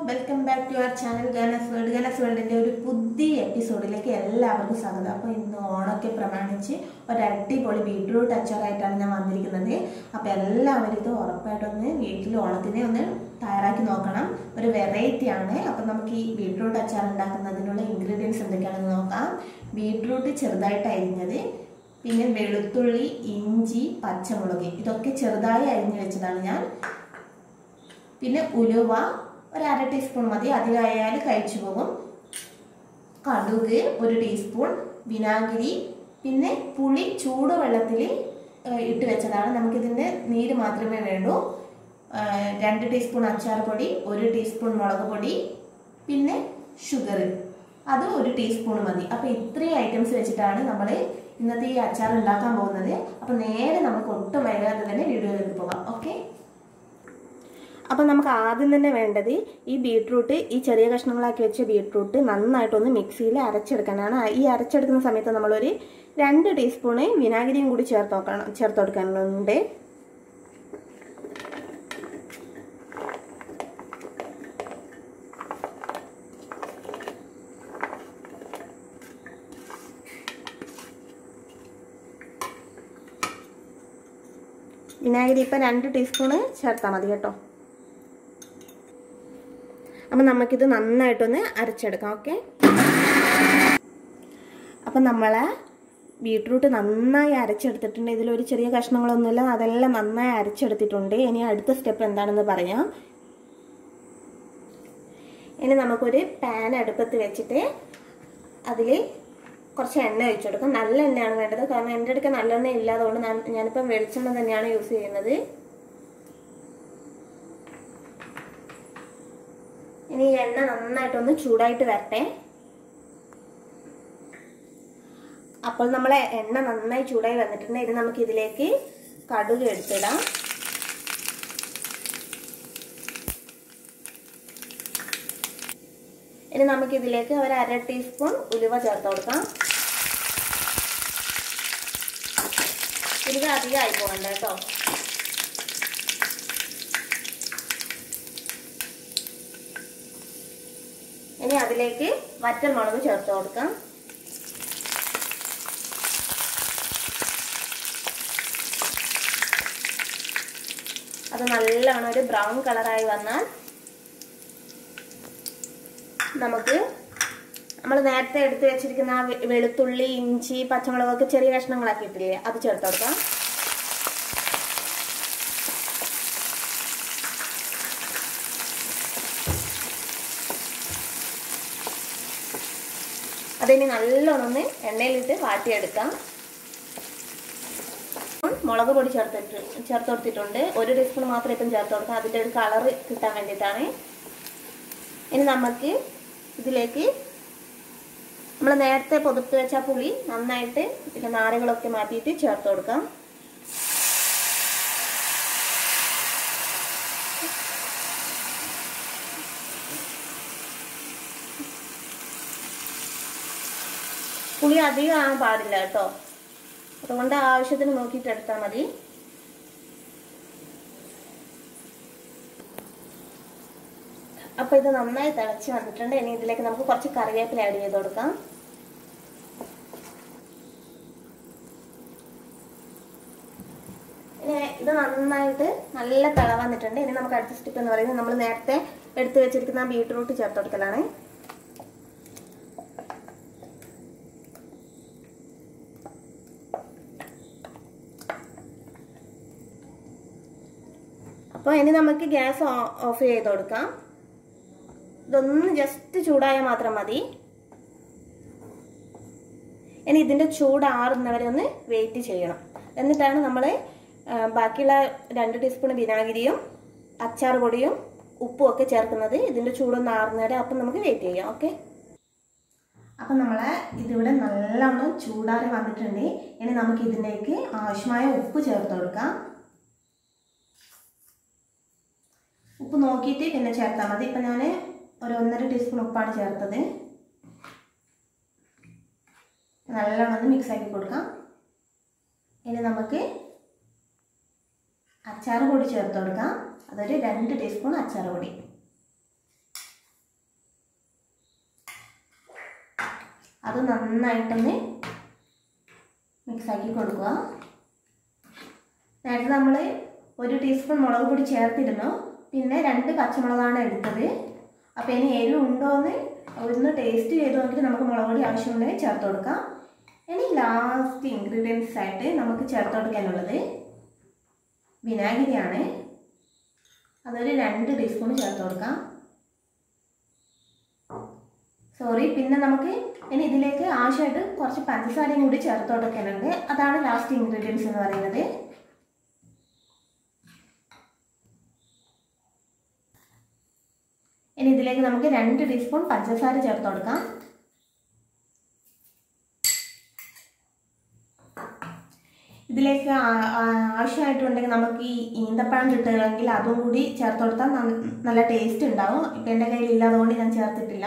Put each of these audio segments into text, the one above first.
welcome back to our channel Ganas world Ganas വേൾഡിന്റെ ഒരു പുതിയ എപ്പിസോഡിലേക്ക് എല്ലാവർക്കും സ്വാഗതം അപ്പോൾ ഇന്ന് ഓണമൊക്കെ പ്രമാണിച്ച് ഒരു അടിപൊളി ബീട്രൂട്ട് അച്ചാറായിട്ടാണ് ഞാൻ വന്നിരിക്കുന്നത് അപ്പോൾ എല്ലാവരും ഇത് ഉറപ്പായിട്ടൊന്ന് വീട്ടിൽ ഓണത്തിനെ ഒന്ന് തയ്യാറാക്കി നോക്കണം ഒരു വെറൈറ്റി ആണ് അപ്പോൾ നമുക്ക് ഈ ബീട്രൂട്ട് അച്ചാർ ഉണ്ടാക്കുന്നതിനുള്ള ഇൻഗ്രീഡിയൻസ് എന്തൊക്കെയാണെന്ന് നോക്കാം ബീട്രൂട്ട് ചെറുതായിട്ട് അരിഞ്ഞത് പിന്നെ വെളുത്തുള്ളി ഇഞ്ചി പച്ചമുളക് ഇതൊക്കെ ചെറുതായി അരിഞ്ഞു വെച്ചതാണ് ഞാൻ പിന്നെ ഉലുവ ഒരു അര ടീസ്പൂൺ മതി അധികമായാൽ കഴിച്ചു പോകും കടുക് ഒരു ടീസ്പൂൺ വിനാഗിരി പിന്നെ പുളി ചൂടുവെള്ളത്തിൽ ഇട്ട് വെച്ചതാണ് നമുക്കിതിൻ്റെ നീര് മാത്രമേ വേണ്ടൂ ഏഹ് രണ്ട് ടീസ്പൂൺ അച്ചാർ പൊടി ഒരു ടീസ്പൂൺ മുളക് പൊടി പിന്നെ ഷുഗർ അത് ഒരു ടീസ്പൂൺ മതി അപ്പോൾ ഇത്രയും ഐറ്റംസ് വെച്ചിട്ടാണ് നമ്മൾ ഇന്നത്തെ ഈ അച്ചാർ ഉണ്ടാക്കാൻ പോകുന്നത് അപ്പോൾ നേരെ നമുക്ക് ഒട്ടും വൈകാതെ തന്നെ വീഡിയോയിലേക്ക് പോകാം ഓക്കെ അപ്പോൾ നമുക്ക് ആദ്യം തന്നെ വേണ്ടത് ഈ ബീട്രൂട്ട് ഈ ചെറിയ കഷ്ണങ്ങളാക്കി വെച്ച ബീട്രൂട്ട് നന്നായിട്ടൊന്ന് മിക്സിയിൽ അരച്ചെടുക്കാനാണ് ഈ അരച്ചെടുക്കുന്ന സമയത്ത് നമ്മളൊരു രണ്ട് ടീസ്പൂണ് വിനാഗിരിയും കൂടി ചേർത്ത് നോക്കണം ചേർത്ത് കൊടുക്കാനുണ്ട് വിനാഗിരി ഇപ്പം രണ്ട് ടീസ്പൂണ് ചേർത്താൽ മതി കേട്ടോ അപ്പം നമുക്കിത് നന്നായിട്ടൊന്ന് അരച്ചെടുക്കാം ഓക്കെ അപ്പം നമ്മളെ ബീട്രൂട്ട് നന്നായി അരച്ചെടുത്തിട്ടുണ്ട് ഇതിലൊരു ചെറിയ കഷ്ണങ്ങളൊന്നുമില്ല അതെല്ലാം നന്നായി അരച്ചെടുത്തിട്ടുണ്ട് ഇനി അടുത്ത സ്റ്റെപ്പ് എന്താണെന്ന് പറയാം ഇനി നമുക്കൊരു പാൻ അടുപ്പത്ത് വെച്ചിട്ട് അതിൽ കുറച്ച് എണ്ണ ഒഴിച്ചു കൊടുക്കാം നല്ല എണ്ണയാണ് വേണ്ടത് കാരണം എൻ്റെ അടുക്ക നല്ലെണ്ണ ഇല്ലാതുകൊണ്ട് ഞാൻ ഞാനിപ്പം വെളിച്ചെണ്ണ തന്നെയാണ് യൂസ് ചെയ്യുന്നത് ഇനി ഈ എണ്ണ നന്നായിട്ടൊന്ന് ചൂടായിട്ട് വരട്ടെ അപ്പോൾ നമ്മളെ എണ്ണ നന്നായി ചൂടായി വന്നിട്ടുണ്ട് ഇത് നമുക്ക് ഇതിലേക്ക് കടുക് എടുത്തിടാം ഇനി നമുക്ക് ഇതിലേക്ക് ഒരു അര ടീസ്പൂൺ ഉലുവ ചേർത്ത് കൊടുക്കാം ഉലുവ അധികം ആയി പോകണ്ട കേട്ടോ ഇനി അതിലേക്ക് വറ്റൽ മുളക് ചേർത്ത് കൊടുക്കാം അത് നല്ലോണം ഒരു ബ്രൗൺ കളറായി വന്നാൽ നമുക്ക് നമ്മൾ നേരത്തെ എടുത്തു വെച്ചിരിക്കുന്ന ആ വെളുത്തുള്ളി ഇഞ്ചി പച്ചമുളകൊക്കെ ചെറിയ കഷ്ണങ്ങളാക്കി ഇട്ടില്ലേ അത് ചേർത്ത് കൊടുക്കാം അതിനി നല്ലോണം ഒന്ന് എണ്ണയിലിട്ട് വാട്ടിയെടുക്കാം മുളക് പൊടി ചേർത്തിട്ട് ചേർത്ത് കൊടുത്തിട്ടുണ്ട് ഒരു ടീസ്പൂൺ മാത്രം ഇപ്പം ചേർത്ത് കൊടുക്കാം അതിൻ്റെ ഒരു കളറ് കിട്ടാൻ വേണ്ടിയിട്ടാണ് ഇനി നമുക്ക് ഇതിലേക്ക് നമ്മൾ നേരത്തെ പൊതുത്ത് വെച്ച പുളി നന്നായിട്ട് പിന്നെ നാരുകളൊക്കെ മാറ്റിയിട്ട് ചേർത്ത് കൊടുക്കാം പുളി അധികം ആകാൻ പാടില്ല കേട്ടോ അതുകൊണ്ട് ആവശ്യത്തിന് നോക്കിയിട്ട് എടുത്താൽ മതി അപ്പോൾ ഇത് നന്നായി തിളച്ച് വന്നിട്ടുണ്ട് ഇനി ഇതിലേക്ക് നമുക്ക് കുറച്ച് കറിവേപ്പില ആഡ് ചെയ്ത് കൊടുക്കാം ഇനി ഇത് നന്നായിട്ട് നല്ല തിള വന്നിട്ടുണ്ട് ഇനി നമുക്ക് അടുത്ത സ്റ്റെപ്പ് എന്ന് പറയുന്നത് നമ്മൾ നേരത്തെ എടുത്തു വെച്ചിരിക്കുന്ന ബീട്രൂട്ട് ചേർത്ത് കൊടുക്കലാണ് അപ്പോൾ ഇനി നമുക്ക് ഗ്യാസ് ഓഫ് ചെയ്ത് കൊടുക്കാം ഇതൊന്ന് ജസ്റ്റ് ചൂടായാൽ മാത്രം മതി ഇനി ഇതിൻ്റെ ചൂട് ആറുന്നവരെ ഒന്ന് വെയിറ്റ് ചെയ്യണം എന്നിട്ടാണ് നമ്മൾ ബാക്കിയുള്ള രണ്ട് ടീസ്പൂൺ വിനാഗിരിയും അച്ചാർ പൊടിയും ഉപ്പും ഒക്കെ ചേർക്കുന്നത് ഇതിൻ്റെ ചൂടൊന്ന് ആറുന്നവരെ അപ്പം നമുക്ക് വെയിറ്റ് ചെയ്യാം ഓക്കെ അപ്പം നമ്മളെ ഇതിവിടെ നല്ലോണം ചൂടാറി വന്നിട്ടുണ്ട് ഇനി നമുക്ക് ഇതിലേക്ക് ആവശ്യമായ ഉപ്പ് ചേർത്ത് കൊടുക്കാം ഉപ്പ് നോക്കിയിട്ട് പിന്നെ ചേർത്താൽ മതി ഇപ്പം ഞാൻ ഒരു ഒന്നര ടീസ്പൂൺ ഉപ്പാണ് ചേർത്തത് നല്ലോണം ഒന്ന് മിക്സ് ആക്കി കൊടുക്കാം ഇനി നമുക്ക് അച്ചാർ പൊടി ചേർത്ത് കൊടുക്കാം അതൊരു രണ്ട് ടീസ്പൂൺ അച്ചാർ പൊടി അത് നന്നായിട്ടൊന്ന് മിക്സാക്കി കൊടുക്കുക നേരത്തെ നമ്മൾ ഒരു ടീസ്പൂൺ മുളക് പൊടി ചേർത്തിരുന്നു പിന്നെ രണ്ട് പച്ചമുളകാണ് എടുത്തത് അപ്പോൾ ഇനി എരിവ് ഉണ്ടോ എന്ന് ഒന്ന് ടേസ്റ്റ് ചെയ്ത് നോക്കിയിട്ട് നമുക്ക് മുളക് പൊടി ആവശ്യമുണ്ടെങ്കിൽ ചേർത്ത് കൊടുക്കാം ഇനി ലാസ്റ്റ് ഇൻഗ്രീഡിയൻസ് ആയിട്ട് നമുക്ക് ചേർത്ത് കൊടുക്കാനുള്ളത് വിനാഗിരിയാണ് അതൊരു രണ്ട് ടീസ്പൂൺ ചേർത്ത് കൊടുക്കാം സോറി പിന്നെ നമുക്ക് ഇനി ഇതിലേക്ക് ആവശ്യമായിട്ട് കുറച്ച് പഞ്ചസാരയും കൂടി ചേർത്ത് കൊടുക്കാനുണ്ട് അതാണ് ലാസ്റ്റ് ഇൻഗ്രീഡിയൻസ് എന്ന് പറയുന്നത് ഇനി ഇതിലേക്ക് നമുക്ക് രണ്ട് ടീസ്പൂൺ പഞ്ചസാര ചേർത്ത് കൊടുക്കാം ഇതിലേക്ക് ആ- ആ- ആവശ്യമായിട്ടുണ്ടെങ്കിൽ നമുക്ക് ഈ ഈന്തപ്പഴം കിട്ടുകയാണെങ്കിൽ അതും കൂടി ചേർത്ത് കൊടുത്താൽ നന്ന- നല്ല ടേസ്റ്റ് ഉണ്ടാവും ഇപ്പം എൻ്റെ കയ്യിൽ ഇല്ലാതുകൊണ്ട് ഞാൻ ചേർത്തിട്ടില്ല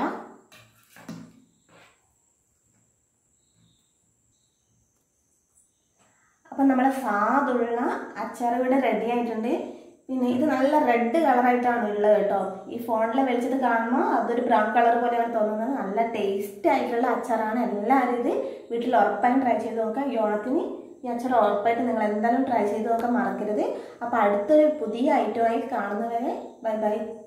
അപ്പം നമ്മളെ സ്വാദുള്ള അച്ചാർ ഇവിടെ റെഡി ആയിട്ടുണ്ട് പിന്നെ ഇത് നല്ല റെഡ് കളറായിട്ടാണ് ഉള്ളത് കേട്ടോ ഈ ഫോണിൽ വെളിച്ചത് കാണുമ്പോൾ അതൊരു ബ്രൗൺ കളർ പോലെയാണ് തോന്നുന്നത് നല്ല ടേസ്റ്റ് ആയിട്ടുള്ള അച്ചാറാണ് എല്ലാവരും ഇത് വീട്ടിൽ ഉറപ്പായും ട്രൈ ചെയ്ത് നോക്കാം ഈ ഓണത്തിന് ഈ അച്ചാർ ഉറപ്പായിട്ട് നിങ്ങൾ എന്തായാലും ട്രൈ ചെയ്ത് നോക്കാൻ മറക്കരുത് അപ്പോൾ അടുത്തൊരു പുതിയ ഐറ്റമായി കാണുന്നവരെ ബൈ ബൈ